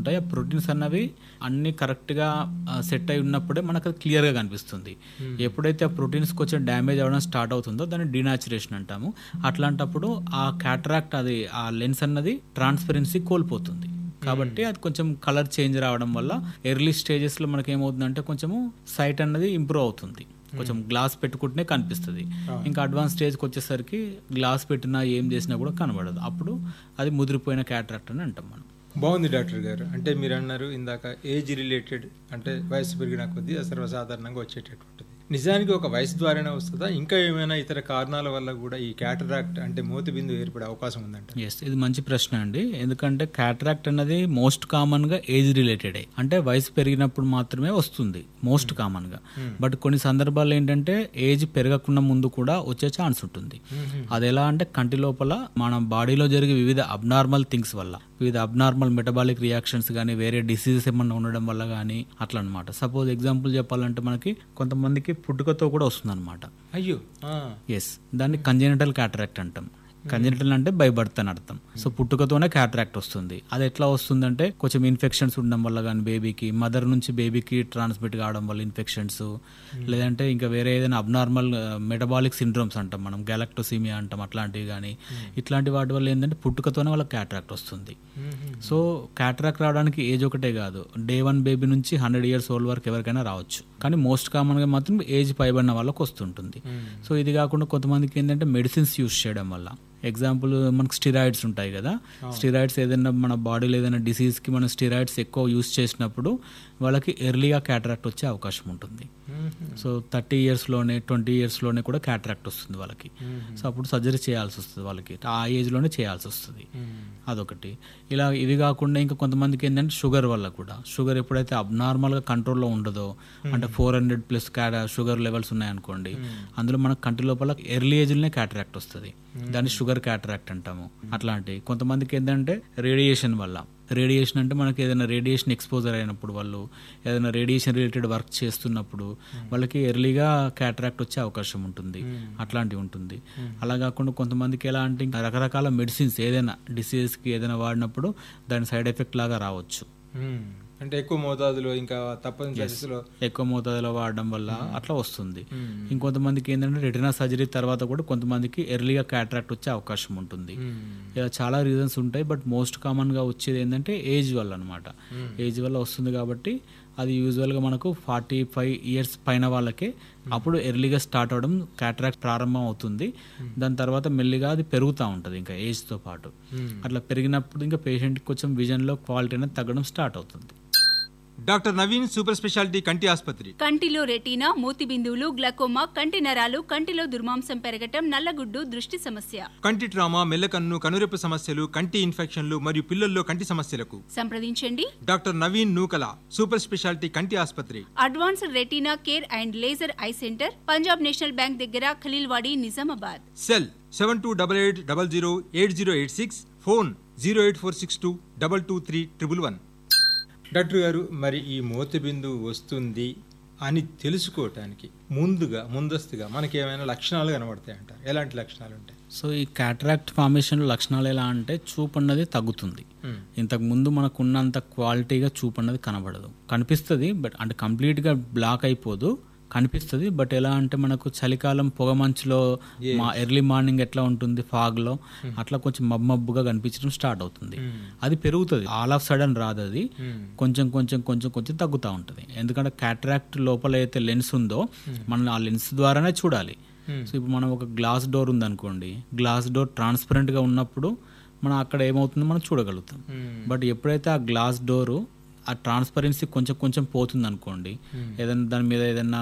ఉంటాయి ఆ ప్రోటీన్స్ అన్నవి అన్ని కరెక్ట్గా సెట్ అయి ఉన్నప్పుడే మనకు అది క్లియర్గా కనిపిస్తుంది ఎప్పుడైతే ఆ ప్రోటీన్స్కి కొంచెం డ్యామేజ్ అవ్వడం స్టార్ట్ అవుతుందో దాన్ని డినాచురేషన్ అంటాము అట్లాంటప్పుడు ఆ క్యాటరాక్ట్ అది ఆ లెన్స్ అన్నది ట్రాన్స్పరెన్సీ కోల్పోతుంది కాబట్టి అది కొంచెం కలర్ చేంజ్ రావడం వల్ల ఎర్లీ స్టేజెస్లో మనకి ఏమవుతుందంటే కొంచెము సైట్ అన్నది ఇంప్రూవ్ అవుతుంది కొంచెం గ్లాస్ పెట్టుకుంటేనే కనిపిస్తుంది ఇంకా అడ్వాన్స్ స్టేజ్కి వచ్చేసరికి గ్లాస్ పెట్టినా ఏం చేసినా కూడా కనబడదు అప్పుడు అది ముదిరిపోయిన క్యాటరాక్ట్ అని అంటాం మనం బాగుంది డాక్టర్ గారు అంటే మీరు అన్నారు ఇందాక ఏజ్ రిలేటెడ్ అంటే వయసు పెరిగిన కొద్దీ అది సర్వసాధారణంగా వచ్చేటటువంటిది నిజానికి ఒక వయసు ద్వారానే వస్తుందా ఇంకా ఏమైనా ఇతర కారణాల వల్ల కూడా ఈ క్యాటరాక్ట్ అంటే మోతి బిందు ఏర్పడే అవకాశం ఉందంట ఎస్ ఇది మంచి ప్రశ్న అండి ఎందుకంటే క్యాటరాక్ట్ అన్నది మోస్ట్ కామన్ గా ఏజ్ రిలేటెడ్ అంటే వయసు పెరిగినప్పుడు మాత్రమే వస్తుంది మోస్ట్ కామన్ గా బట్ కొన్ని సందర్భాల్లో ఏంటంటే ఏజ్ పెరగకుండా ముందు కూడా వచ్చే ఛాన్స్ ఉంటుంది అది ఎలా అంటే కంటి లోపల మన బాడీలో జరిగే వివిధ అబ్నార్మల్ థింగ్స్ వల్ల వివిధ అబ్నార్మల్ మెటబాలిక్ రియాక్షన్స్ కానీ వేరే డిసీజెస్ ఏమన్నా ఉండడం వల్ల కానీ అట్లా అనమాట సపోజ్ ఎగ్జాంపుల్ చెప్పాలంటే మనకి కొంతమందికి పుట్టుకతో కూడా వస్తుంది అనమాట అయ్యో ఆ. ఎస్ దాన్ని కంజెనిటల్ క్యాటరాక్ట్ అంటాం కంజెనిటల్ అంటే బై బర్త్ అని అర్థం సో పుట్టుకతోనే క్యాటరాక్ట్ వస్తుంది అది ఎట్లా వస్తుందంటే కొంచెం ఇన్ఫెక్షన్స్ ఉండడం వల్ల కానీ బేబీకి మదర్ నుంచి బేబీకి ట్రాన్స్మిట్ కావడం వల్ల ఇన్ఫెక్షన్స్ లేదంటే ఇంకా వేరే ఏదైనా అబ్నార్మల్ మెటబాలిక్ సిండ్రోమ్స్ అంటాం మనం గ్యాలక్టోసీమియా అంటాం అట్లాంటివి కానీ ఇట్లాంటి వాటి వల్ల ఏంటంటే పుట్టుకతోనే వాళ్ళకి క్యాటరాక్ట్ వస్తుంది సో క్యాటరాక్ట్ రావడానికి ఏజ్ ఒకటే కాదు డే వన్ బేబీ నుంచి హండ్రెడ్ ఇయర్స్ ఓల్డ్ వరకు ఎవరికైనా రావచ్చు కానీ మోస్ట్ కామన్గా మాత్రం ఏజ్ పైబడిన వాళ్ళకి వస్తుంటుంది సో ఇది కాకుండా కొంతమందికి ఏంటంటే మెడిసిన్స్ యూస్ చేయడం వల్ల ఎగ్జాంపుల్ మనకు స్టిరాయిడ్స్ ఉంటాయి కదా స్టిరాయిడ్స్ ఏదైనా మన బాడీలో ఏదైనా డిసీజ్కి మనం స్టిరాయిడ్స్ ఎక్కువ యూస్ చేసినప్పుడు వాళ్ళకి ఎర్లీగా క్యాటరాక్ట్ వచ్చే అవకాశం ఉంటుంది సో థర్టీ ఇయర్స్లోనే ట్వంటీ ఇయర్స్లోనే కూడా క్యాటరాక్ట్ వస్తుంది వాళ్ళకి సో అప్పుడు సర్జరీ చేయాల్సి వస్తుంది వాళ్ళకి ఆ ఏజ్లోనే చేయాల్సి వస్తుంది అదొకటి ఇలా ఇది కాకుండా ఇంకా కొంతమందికి ఏంటంటే షుగర్ వల్ల కూడా షుగర్ ఎప్పుడైతే అబ్నార్మల్గా కంట్రోల్లో ఉండదో అంటే four hundred plus sugar levels ఉన్నాయనుకోండి అందులో మనకు కంటి లోపల ఎర్లీ ఏజ్లోనే క్యాటరాక్ట్ వస్తుంది దాన్ని షుగర్ క్యాటరాక్ట్ అంటాము అట్లాంటి కొంతమందికి ఏంటంటే రేడియేషన్ వల్ల రేడియేషన్ అంటే మనకి ఏదైనా రేడియేషన్ ఎక్స్పోజర్ అయినప్పుడు వాళ్ళు ఏదైనా రేడియేషన్ రిలేటెడ్ వర్క్ చేస్తున్నప్పుడు వాళ్ళకి ఎర్లీగా క్యాటరాక్ట్ వచ్చే అవకాశం ఉంటుంది అట్లాంటివి ఉంటుంది అలా కాకుండా కొంతమందికి ఎలా అంటే ఇంకా రకరకాల మెడిసిన్స్ ఏదైనా డిసీజెస్కి ఏదైనా వాడినప్పుడు దాని సైడ్ ఎఫెక్ట్ లాగా రావచ్చు మ్మ్. అంటే ఎక్కువ మోతాదులో ఇంకా తప్పని పరిస్థితిలో ఎక్కువ మోతాదులో వాడడం వల్ల అట్లా వస్తుంది ఇంకొంతమందికి ఏంటంటే రెటినా సర్జరీ తర్వాత కూడా కొంతమందికి ఎర్లీగా క్యాటరాక్ట్ వచ్చే అవకాశం ఉంటుంది ఇలా చాలా రీజన్స్ ఉంటాయి బట్ మోస్ట్ కామన్గా వచ్చేది ఏంటంటే ఏజ్ వల్ల అనమాట ఏజ్ వల్ల వస్తుంది కాబట్టి అది యూజువల్గా మనకు ఫార్టీ ఫైవ్ ఇయర్స్ పైన వాళ్ళకే అప్పుడు ఎర్లీగా స్టార్ట్ అవడం క్యాటరాక్ట్ ప్రారంభం అవుతుంది దాని తర్వాత మెల్లిగా అది పెరుగుతూ ఉంటుంది ఇంకా ఏజ్తో పాటు అట్లా పెరిగినప్పుడు ఇంకా పేషెంట్కి కొంచెం విజన్లో క్వాలిటీ అనేది తగ్గడం స్టార్ట్ అవుతుంది డాక్టర్ నవీన్ సూపర్ స్పెషాలిటీ కంటి ఆసుపత్రి కంటిలో రెటీనా మూతి బిందువులు గ్లకోమా కంటి నరాలు కంటిలో దుర్మాంసం పెరగటం నల్లగుడ్డు దృష్టి సమస్య కంటి ట్రామా మెల్లకన్ను కనురెప్పు సమస్యలు కంటి ఇన్ఫెక్షన్లు మరియు పిల్లల్లో కంటి సమస్యలకు సంప్రదించండి doctor Naveen Nukala super speciality కంటి ఆసుపత్రి advanced retina care and laser eye centre Punjab National Bank దగ్గర Khaleelwadi Nizamabad cell seven two double eight double zero eight zero eight six phone zero eight four six two double two three triple one doctor గారు మరి ఈ మోతి బిందు వస్తుంది అని తెలుసుకోవటానికి ముందుగా ముందస్తుగా మనకి ఏమైనా లక్షణాలు కనబడతాయి అంటారు ఎలాంటి లక్షణాలు ఉంటాయి సో ఈ క్యాటరాక్ట్ ఫార్మేషన్ లక్షణాలు ఎలా అంటే చూపు అన్నది తగ్గుతుంది ఇంతకు ముందు మనకు ఉన్నంత క్వాలిటీగా చూపు అన్నది కనబడదు కనిపిస్తుంది బట్ అంటే కంప్లీట్గా బ్లాక్ అయిపోదు కనిపిస్తుంది బట్ ఎలా అంటే మనకు చలికాలం పొగ మంచులో మా ఎర్లీ మార్నింగ్ ఎట్లా ఉంటుంది ఫాగ్లో అట్లా కొంచెం మబ్బు మబ్బుగా కనిపించడం స్టార్ట్ అవుతుంది అది పెరుగుతుంది ఆల్ ఆఫ్ సడన్ రాదు అది కొంచెం కొంచెం కొంచెం కొంచెం తగ్గుతూ ఉంటుంది ఎందుకంటే క్యాటరాక్ట్ లోపల అయితే లెన్స్ ఉందో మనం ఆ లెన్స్ ద్వారానే చూడాలి సో ఇప్పుడు మనం ఒక గ్లాస్ డోర్ ఉందనుకోండి గ్లాస్ డోర్ ట్రాన్స్పరెంట్గా ఉన్నప్పుడు మనం అక్కడ ఏమవుతుందో మనం చూడగలుగుతాం బట్ ఎప్పుడైతే ఆ గ్లాస్ డోరు ఆ ట్రాన్స్పరెన్సీ కొంచెం కొంచెం పోతుంది అనుకోండి ఏదైనా దాని మీద ఏదైనా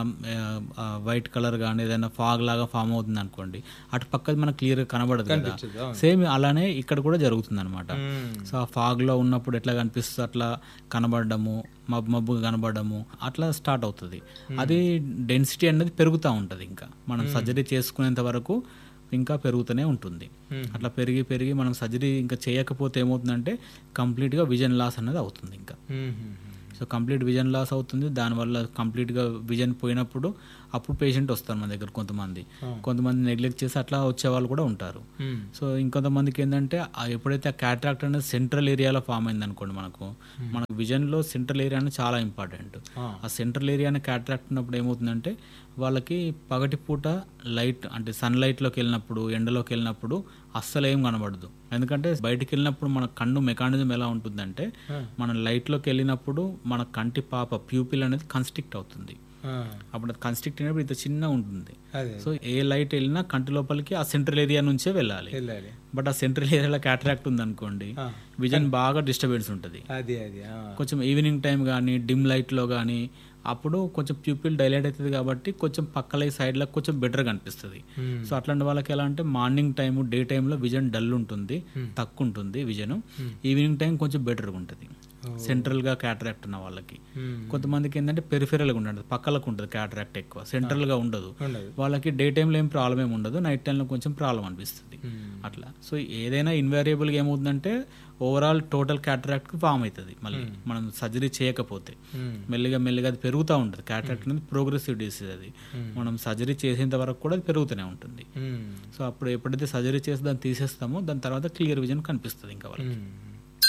వైట్ కలర్ కానీ ఏదైనా ఫాగ్ లాగా ఫామ్ అవుతుంది అనుకోండి అటు పక్కది మనకు క్లియర్గా కనబడదు కదా కనిపించదు, అవును. సేమ్ అలానే ఇక్కడ కూడా జరుగుతుంది అనమాట సో ఆ ఫాగ్ లో ఉన్నప్పుడు ఎట్లా కనిపిస్తుంది అట్లా కనబడము మబ్బు మబ్బుగా కనబడము అట్లా స్టార్ట్ అవుతుంది అది డెన్సిటీ అనేది పెరుగుతూ ఉంటుంది ఇంకా మనం సర్జరీ చేసుకునేంత వరకు ఇంకా పెరుగుతూనే ఉంటుంది అట్లా పెరిగి పెరిగి మనం సర్జరీ ఇంకా చేయకపోతే ఏమవుతుందంటే కంప్లీట్గా విజన్ లాస్ అనేది అవుతుంది ఇంకా సో కంప్లీట్ విజన్ లాస్ అవుతుంది దానివల్ల కంప్లీట్గా విజన్ పోయినప్పుడు అప్పుడు పేషెంట్ వస్తారు మన దగ్గర కొంతమంది కొంతమంది నెగ్లెక్ట్ చేసి అట్లా వచ్చే వాళ్ళు కూడా ఉంటారు మ్మ్. సో ఇంకొంతమందికి ఏంటంటే ఆ ఎప్పుడైతే ఆ క్యాట్రాక్ట్ అనేది సెంట్రల్ ఏరియాలో ఫామ్ అయింది అనుకోండి మనకు మనకు విజన్లో సెంట్రల్ ఏరియా అనేది చాలా ఇంపార్టెంట్ ఆ. ఆ సెంట్రల్ ఏరియాని క్యాట్రాక్ట్ ఉన్నప్పుడు ఏమవుతుందంటే వాళ్ళకి పగటి పూట లైట్ అంటే సన్ లైట్లోకి వెళ్ళినప్పుడు ఎండలోకి వెళ్ళినప్పుడు అస్సలు ఏం కనబడదు ఎందుకంటే బయటికి వెళ్ళినప్పుడు మన కన్ను మెకానిజం ఎలా ఉంటుందంటే మన లైట్లోకి వెళ్ళినప్పుడు మన కంటి పాప ప్యూపిల్ అనేది కన్స్ట్రిక్ట్ అవుతుంది ఆ, అప్పుడు అది కన్స్ట్రిక్ట్ అయినప్పుడు ఇంత చిన్న ఉంటుంది అదే సో ఏ లైట్ వెళ్ళినా కంటి లోపలికి ఆ సెంట్రల్ ఏరియా నుంచే వెళ్ళాలి వెళ్ళాలి బట్ ఆ సెంట్రల్ ఏరియాలో క్యాటరాక్ట్ ఉంది అనుకోండి ఆ. విజన్ బాగా డిస్టర్బెన్స్ ఉంటుంది అది అది ఆ. కొంచెం ఈవినింగ్ టైం కానీ డిమ్ లైట్లో కానీ అప్పుడు కొంచెం ప్యూపిల్ డైలైట్ అవుతుంది కాబట్టి కొంచెం పక్కల సైడ్లో కొంచెం బెటర్ కనిపిస్తుంది మ్మ్. సో అట్లాంటి వాళ్ళకి ఎలా అంటే మార్నింగ్ టైం డే టైంలో విజన్ డల్ ఉంటుంది తక్కువ ఉంటుంది విజన్ ఈవినింగ్ టైం కొంచెం బెటర్గా ఉంటుంది సెంట్రల్గా క్యాటరాక్ట్ ఉన్న వాళ్ళకి మ్మ్. కొంతమందికి ఏంటంటే పెరిఫెరల్గా ఉంటుంది పక్కలకు ఉంటుంది క్యాటరాక్ట్ ఎక్కువ సెంట్రల్గా ఉండదు ఉండదు వాళ్ళకి డే టైంలో ఏం ప్రాబ్లం ఏమి ఉండదు నైట్ టైంలో కొంచెం ప్రాబ్లం అనిపిస్తుంది మ్మ్. అట్లా సో ఏదైనా ఇన్వారియబుల్గా ఏమవుతుందంటే ఓవరాల్ టోటల్ క్యాటరాక్ట్ ఫామ్ అవుతుంది మళ్ళీ మనం సర్జరీ చేయకపోతే మ్మ్. మెల్లిగా మెల్లిగా అది పెరుగుతూ ఉంటుంది క్యాటరాక్ట్ అనేది ప్రోగ్రెసివ్ డిసీజ్ అది మనం సర్జరీ చేసేంత వరకు కూడా అది పెరుగుతూనే ఉంటుంది మ్మ్. సో అప్పుడు ఎప్పుడైతే సర్జరీ చేసి దాన్ని తీసేస్తామో దాని తర్వాత క్లియర్ విజన్ కనిపిస్తుంది ఇంకా వాళ్ళకి మ్మ్.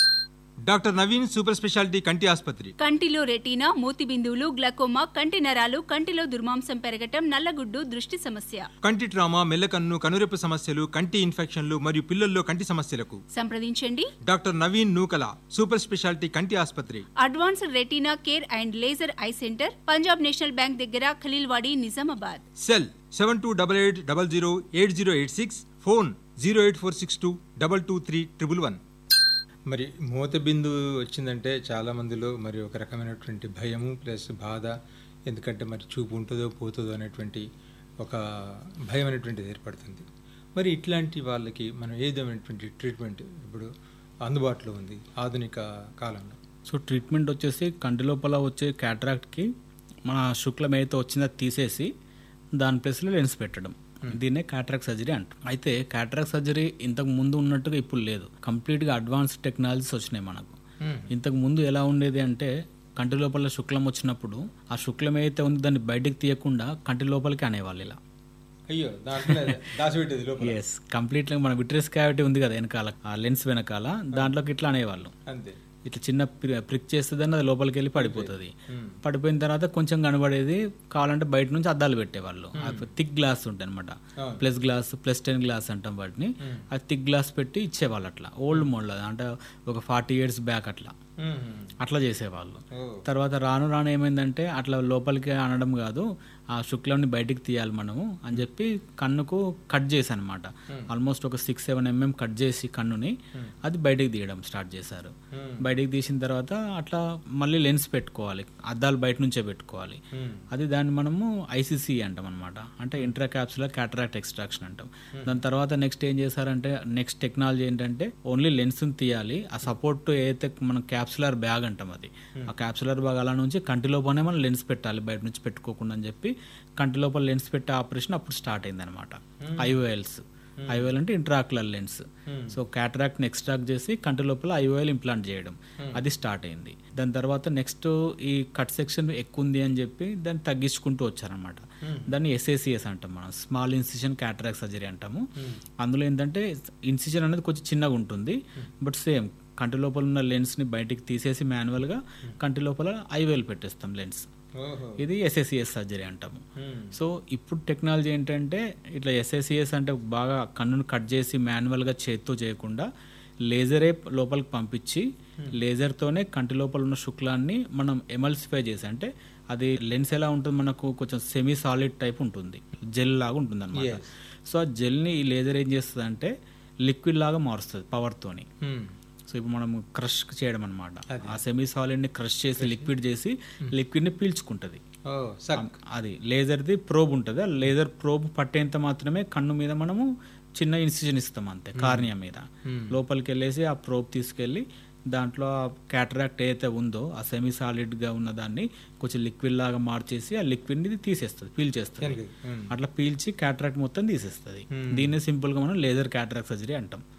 డాక్టర్ నవీన్ సూపర్ స్పెషాలిటీ కంటి ఆసుపత్రి కంటిలో రెటీనా మూతి బిందువులు గ్లకోమా కంటి నరాలు కంటిలో దుర్మాంసం పెరగటం నల్లగుడ్డు దృష్టి సమస్య కంటి ట్రామా మెల్లకన్ను కనురెప్పు సమస్యలు కంటి ఇన్ఫెక్షన్లు మరియు పిల్లల్లో కంటి సమస్యలకు సంప్రదించండి doctor Naveen Nukala super speciality కంటి ఆసుపత్రి advanced retina care and laser eye centre Punjab National Bank దగ్గర Khaleelwadi Nizamabad cell seven two double eight double zero eight zero eight six phone zero eight four six two double two three triple one మరి మూత బిందు వచ్చిందంటే చాలా మందిలో మరి ఒక రకమైనటువంటి భయము ప్లస్ బాధ ఎందుకంటే మరి చూపు ఉంటుందో పోతుందో అనేటువంటి ఒక భయం అనేటువంటిది ఏర్పడుతుంది మరి ఇట్లాంటి వాళ్ళకి మనం ఏ విధమైనటువంటి ట్రీట్మెంట్ ఇప్పుడు అందుబాటులో ఉంది ఆధునిక కాలంలో సో ట్రీట్మెంట్ వచ్చేసి కంటి లోపల వచ్చే క్యాటరాక్ట్కి మన శుక్లం ఏదైతే వచ్చిందో అది తీసేసి దాని ప్లేస్లో లెన్స్ పెట్టడం దీన్నే క్యాటరాక్ట్ సర్జరీ అంటాం అయితే క్యాటరాక్ట్ సర్జరీ ఇంతకు ముందు ఉన్నట్టుగా ఇప్పుడు లేదు కంప్లీట్గా అడ్వాన్స్ టెక్నాలజీస్ వచ్చినాయి మనకు ఇంతకు ముందు ఎలా ఉండేది అంటే కంటి లోపల శుక్లం వచ్చినప్పుడు ఆ శుక్లం ఏదైతే ఉందో దాన్ని బయటికి తీయకుండా కంటి లోపలికి అనేవాళ్ళు ఇలా అయ్యో దాంట్లో దాచిపెట్టేది లోపల ఎస్ కంప్లీట్గా మన విట్రెస్ క్యావిటీ ఉంది కదా వెనకాల ఆ లెన్స్ వెనకాల దాంట్లోకి ఇట్లా అనేవాళ్ళు అంతే ఇట్లా చిన్న ప్రి- ప్రిక్ చేస్తుందని అది లోపలికి వెళ్ళి పడిపోతుంది పడిపోయిన తర్వాత కొంచెం కనబడేది కావాలంటే బయట నుంచి అద్దాలు పెట్టేవాళ్ళు థిక్ గ్లాస్ ఉంటాయి అనమాట అవును. Plus glass plus ten glass అంటాం వాటిని అది థిక్ గ్లాస్ పెట్టి ఇచ్చేవాళ్ళు అట్లా ఓల్డ్ మోడల్ అది అంటే ఒక ఫార్టీ ఇయర్స్ బ్యాక్ అట్లా మ్మ్. అట్లా చేసేవాళ్ళు ఓ తర్వాత రాను రాను ఏమైందంటే అట్లా లోపలికి అనడం కాదు ఆ శుక్లాన్ని బయటికి తీయాలి మనము అని చెప్పి కన్నుకు కట్ చేశాను అనమాట ఆల్మోస్ట్ ఒక సిక్స్ సెవెన్ ఎంఎం కట్ చేసి కన్నుని అది బయటికి తీయడం స్టార్ట్ చేశారు Hmm. బయటికి తీసిన తర్వాత అట్లా మళ్ళీ లెన్స్ పెట్టుకోవాలి అద్దాలు బయట నుంచే పెట్టుకోవాలి మ్మ్. అది దాన్ని మనము ఐసీసీ అంటాం అనమాట అంటే ఇంట్రా క్యాప్సులర్ క్యాటరాక్ట్ ఎక్స్ట్రాక్షన్ అంటాం దాని తర్వాత నెక్స్ట్ ఏం చేశారంటే నెక్స్ట్ టెక్నాలజీ ఏంటంటే ఓన్లీ లెన్స్ తీయాలి ఆ సపోర్ట్ ఏదైతే మనం క్యాప్సులర్ బ్యాగ్ అంటాం అది ఆ క్యాప్సులర్ బ్యాగ్ అలా నుంచి కంటి లోపలనే మనం లెన్స్ పెట్టాలి బయట నుంచి పెట్టుకోకుండా అని చెప్పి కంటి లోపల లెన్స్ పెట్టే ఆపరేషన్ అప్పుడు స్టార్ట్ అయింది అనమాట ఐఓఎల్స్ ఐఓఎల్ అంటే ఇంట్రాక్యులర్ లెన్స్ సో క్యాటరాక్ట్ని ఎక్స్ట్రాక్ట్ చేసి కంటి లోపల ఐఓఎల్ ఇంప్లాంట్ చేయడం అది స్టార్ట్ అయింది దాని తర్వాత నెక్స్ట్ ఈ కట్ సెక్షన్ ఎక్కువ ఉంది అని చెప్పి దాన్ని తగ్గించుకుంటూ వచ్చారనమాట దాన్ని ఎస్ఏసిఎస్ అంటాం మనం స్మాల్ ఇన్సిషన్ క్యాటరాక్ట్ సర్జరీ అంటాము అందులో ఏంటంటే ఇన్సిషన్ అనేది కొంచెం చిన్నగా ఉంటుంది బట్ సేమ్ కంటి లోపల ఉన్న లెన్స్ని బయటికి తీసేసి మాన్యువల్గా కంటి లోపల ఐఓఎల్ పెట్టేస్తాం లెన్స్ ఓహో ఇది ఎస్ఎస్సిఎస్ సర్జరీ అంటాము మ్మ్. సో ఇప్పుడు టెక్నాలజీ ఏంటంటే ఇట్లా ఎస్ఎస్సిఎస్ అంటే బాగా కన్నును కట్ చేసి మాన్యువల్గా చేత్తో చేయకుండా లేజరే లోపలికి పంపించి లేజర్తోనే కంటి లోపల ఉన్న శుక్లాన్ని మనం ఎమల్సిఫై చేసి అంటే అది లెన్స్ ఎలా ఉంటుంది మనకు కొంచెం సెమీ సాలిడ్ టైప్ ఉంటుంది జెల్ లాగా ఉంటుంది అనమాట సో ఆ జెల్ని ఈ లేజర్ ఏం చేస్తుంది అంటే లిక్విడ్ లాగా మారుస్తుంది పవర్తోని మ్మ్. సో ఇప్పుడు మనం క్రష్ చేయడం అనమాట ఆ సెమీ సాలిడ్ని క్రష్ చేసి లిక్విడ్ చేసి లిక్విడ్ని పీల్చుకుంటుంది ఓ సక్ అది లేజర్ది ప్రోబ్ ఉంటుంది ఆ లేజర్ ప్రోబ్ పట్టేంత మాత్రమే కన్ను మీద మనము చిన్న ఇన్సిజన్ ఇస్తాం అంతే కార్నియా మీద లోపలికి వెళ్ళేసి ఆ ప్రోబ్ తీసుకెళ్ళి దాంట్లో ఆ క్యాటరాక్ట్ ఏదైతే ఉందో ఆ సెమీ సాలిడ్గా ఉన్న దాన్ని కొంచెం లిక్విడ్ లాగా మార్చేసి ఆ లిక్విడ్ని తీసేస్తుంది పీల్ చేస్తుంది వెనక్కి. మ్మ్. అట్లా పీల్చి క్యాటరాక్ట్ మొత్తం తీసేస్తుంది దీన్నే సింపుల్గా మనం లేజర్ క్యాటరాక్ట్ సర్జరీ అంటాం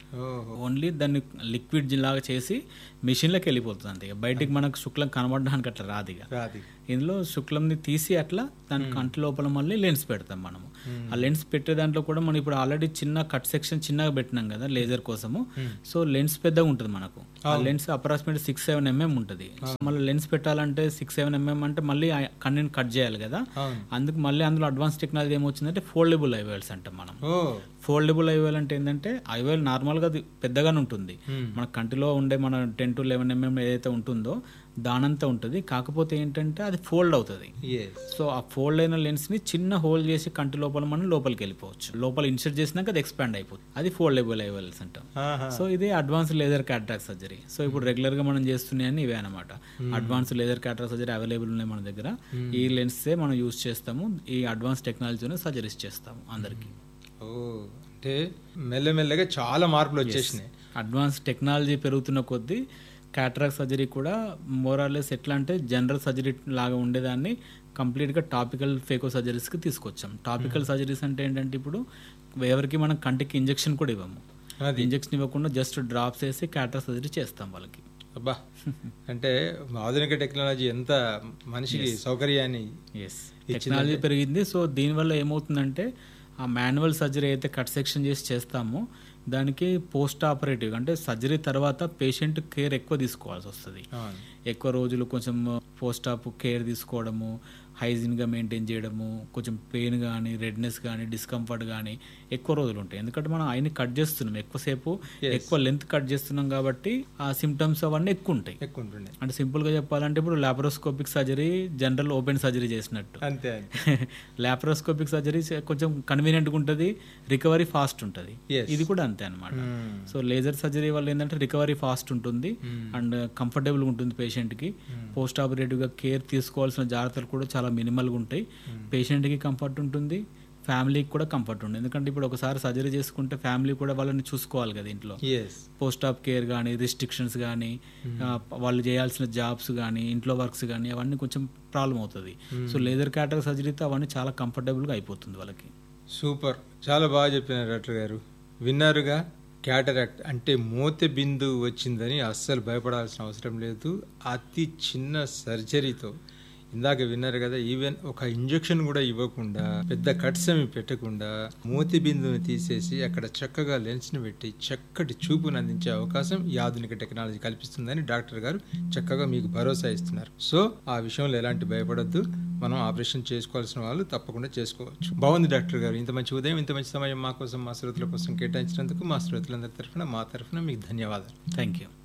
ఓహో ఓన్లీ దాన్ని లిక్విడ్ లాగా చేసి మిషన్లోకి వెళ్ళిపోతుంది అంతే ఇక బయటికి మనకు శుక్లం కనబడడానికి అట్లా రాదు ఇక రాది ఇందులో శుక్లంని తీసి అట్లా దాని కంటి లోపల మళ్ళీ లెన్స్ పెడతాం మనము ఆ లెన్స్ పెట్టే దాంట్లో కూడా మనం ఇప్పుడు ఆల్రెడీ చిన్న కట్ సెక్షన్ చిన్నగా పెట్టినాం కదా లేజర్ కోసము సో లెన్స్ పెద్దగా ఉంటుంది మనకు ఆ lens approximate six seven mm ఉంటుంది మళ్ళీ లెన్స్ పెట్టాలంటే సిక్స్ సెవెన్ ఎంఎం అంటే మళ్ళీ ఆ కన్నీని కట్ చేయాలి కదా అవును అందుకు మళ్ళీ అందులో అడ్వాన్స్ టెక్నాలజీ ఏమొచ్చిందంటే ఫోల్డబుల్ ఐవేల్స్ అంటాం మనం ఓ ఫోల్డబుల్ ఐవేల్ అంటే ఏంటంటే ఐవేల్ నార్మల్గా అది పెద్దగానే ఉంటుంది మన కంటిలో ఉండే మన టెన్ టు లెవెన్ ఎంఎం ఏదైతే ఉంటుందో దానంతా ఉంటుంది కాకపోతే ఏంటంటే అది ఫోల్డ్ అవుతుంది ఎస్ సో ఆ ఫోల్డ్ అయిన లెన్స్ ని చిన్న హోల్ చేసి కంటి లోపల మనం లోపలికి వెళ్ళిపోవచ్చు లోపల ఇన్సర్ట్ చేసినాక అది ఎక్స్పాండ్ అయిపోతుంది అది ఫోల్డబుల్ ఐవెల్స్ అంటాం సో ఇది advance laser cataract surgery so ఇప్పుడు రెగ్యులర్ గా మనం చేస్తున్నాయని ఇవే అనమాట advance laser cataract surgery available ఉన్నాయి మన దగ్గర ఈ లెన్సే మనం యూస్ చేస్తాము ఈ అడ్వాన్స్ టెక్నాలజీని సర్జరీస్ చేస్తాము అందరికి ఓ అంటే మెల్లమెల్లగా చాలా మార్పులు వచ్చేసినాయి అడ్వాన్స్ టెక్నాలజీ పెరుగుతున్న కొద్దీ క్యాటరాక్ సర్జరీ కూడా మోరాలెస్ ఎట్లా అంటే జనరల్ సర్జరీ లాగా ఉండేదాన్ని కంప్లీట్గా టాపికల్ ఫేకో సర్జరీస్కి తీసుకొచ్చాం టాపికల్ సర్జరీస్ అంటే ఏంటంటే ఇప్పుడు ఎవరికి మనం కంటికి ఇంజెక్షన్ కూడా ఇవ్వము అది ఇంజెక్షన్ ఇవ్వకుండా జస్ట్ డ్రాప్స్ వేసి క్యాటరాక్ సర్జరీ చేస్తాం వాళ్ళకి అబ్బా అంటే ఆధునిక టెక్నాలజీ ఎంత మనిషికి సౌకర్యాన్ని ఎస్ టెక్నాలజీ పెరిగింది సో దీనివల్ల ఏమవుతుందంటే ఆ మాన్యువల్ సర్జరీ అయితే కట్ సెక్షన్ చేసి చేస్తామో దానికి పోస్ట్ ఆపరేటివ్ అంటే సర్జరీ తర్వాత పేషెంట్ కేర్ ఎక్కువ తీసుకోవాల్సి వస్తుంది అవును ఎక్కువ రోజులు కొంచెం పోస్ట్ ఆప్ కేర్ తీసుకోవడము హైజీన్గా మెయింటైన్ చేయడము కొంచెం పెయిన్ కానీ రెడ్నెస్ కానీ డిస్కంఫర్ట్ కానీ ఎక్కువ రోజులు ఉంటాయి ఎందుకంటే మనం ఆయన్ని కట్ చేస్తున్నాం ఎక్కువసేపు ఎక్కువ లెంత్ కట్ చేస్తున్నాం కాబట్టి ఆ సిమ్టమ్స్ అవన్నీ ఎక్కువ ఉంటాయి ఎక్కువ ఉంటుండే అంటే సింపుల్గా చెప్పాలంటే ఇప్పుడు laparoscopic surgery general open surgery చేసినట్టు అంతే అంతే లాప్రోస్కోపిక్ సర్జరీ కొంచెం కన్వీనియంట్గా ఉంటుంది రికవరీ ఫాస్ట్ ఉంటుంది Yes. ఇది కూడా అంతే అనమాట Hmm. సో లేజర్ సర్జరీ వల్ల ఏంటంటే రికవరీ ఫాస్ట్ ఉంటుంది అండ్ కంఫర్టబుల్ ఉంటుంది పేషెంట్కి పోస్ట్ ఆపరేటివ్గా కేర్ తీసుకోవాల్సిన జాగ్రత్తలు కూడా చాలా మినిమల్గా ఉంటాయి పేషెంట్కి కంఫర్ట్ ఉంటుంది ఫ్యామిలీకి కూడా కంఫర్ట్ ఉంటుంది ఎందుకంటే ఇప్పుడు ఒకసారి సర్జరీ చేసుకుంటే ఫ్యామిలీ కూడా వాళ్ళని చూసుకోవాలి కదా ఇంట్లో ఎస్ పోస్ట్ ఆఫ్ కేర్ కానీ రిస్ట్రిక్షన్స్ కానీ వాళ్ళు చేయాల్సిన జాబ్స్ కానీ ఇంట్లో వర్క్స్ కానీ అవన్నీ కొంచెం ప్రాబ్లం అవుతుంది సో లేజర్ క్యాటర్ సర్జరీతో అవన్నీ చాలా కంఫర్టబుల్గా అయిపోతుంది వాళ్ళకి సూపర్ చాలా బాగా చెప్పినారు డాక్టర్ గారు విన్నారుగా క్యాటరాక్ట్ అంటే మూత బిందు వచ్చిందని అస్సలు భయపడాల్సిన అవసరం లేదు అతి చిన్న సర్జరీతో ఇందాక విన్నారు కదా ఈవెన్ ఒక ఇంజెక్షన్ కూడా ఇవ్వకుండా పెద్ద కట్స్ ఏమి పెట్టకుండా మూతి బిందుని తీసేసి అక్కడ చక్కగా లెన్స్ని పెట్టి చక్కటి చూపును అందించే అవకాశం ఈ ఆధునిక టెక్నాలజీ కల్పిస్తుందని డాక్టర్ గారు చక్కగా మీకు భరోసా ఇస్తున్నారు సో ఆ విషయంలో ఎలాంటి భయపడద్దు మనం ఆపరేషన్ చేసుకోవాల్సిన వాళ్ళు తప్పకుండా చేసుకోవచ్చు బాగుంది డాక్టర్ గారు ఇంత మంచి ఉదయం ఇంత మంచి సమయం మా కోసం మా శ్రోతల కోసం కేటాయించినందుకు మా శ్రోతలందరి తరఫున మా తరఫున మీకు ధన్యవాదాలు థ్యాంక్ యూ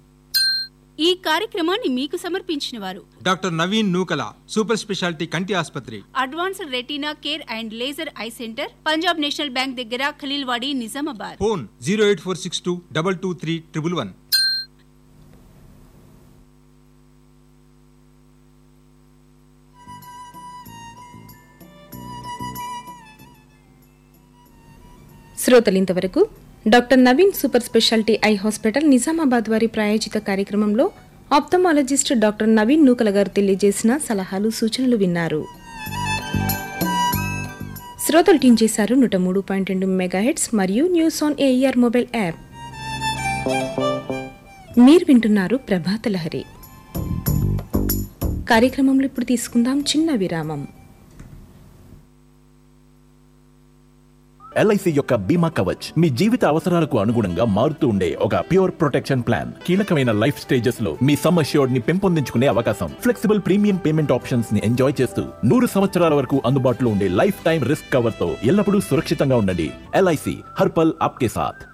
ఈ కార్యక్రమాన్ని మీకు సమర్పించిన వారు doctor Naveen Nukala super speciality కంటి ఆసుపత్రి advanced retina care and laser eye centre Punjab National Bank దగ్గర Khaleelwadi Nizamabad phone zero eight four six two double two three triple one శ్రోతలు ఇంతవరకు doctor Naveen super speciality eye hospital Nizamabad వారి ప్రాయోజిత కార్యక్రమంలో ఆప్థమాలజిస్ట్ డాక్టర్ నవీన్ నూకల గారు తెలియజేసిన సలహాలు సూచనలు విన్నారు శ్రోతలు టీం చేశారు నూట మూడు పాయింట్ రెండు మెగాహెట్స్ మరియు news on AIR mobile app మీరు వింటున్నారు ప్రభాత లహరి కార్యక్రమంలో ఇప్పుడు తీసుకుందాం చిన్న విరామం ఎల్ఐసి యొక్క బీమా కవచ్ మీ జీవిత అవసరాలకు అనుగుణంగా మారుతూ ఉండే ఒక ప్యూర్ ప్రొటెక్షన్ ప్లాన్ కీలకమైన లైఫ్ స్టేజెస్ లో మీ సమ్ అష్యూర్డ్ ని పెంపొందించుకునే అవకాశం ఫ్లెక్సిబుల్ ప్రీమియం పేమెంట్ ఆప్షన్స్ ని ఎంజాయ్ చేస్తూ నూరు సంవత్సరాల వరకు అందుబాటులో ఉండే లైఫ్ టైం రిస్క్ కవర్ తో ఎల్లప్పుడూ సురక్షితంగా ఉండండి ఎల్ఐసి హర్పల్ ఆప్కే సాథ్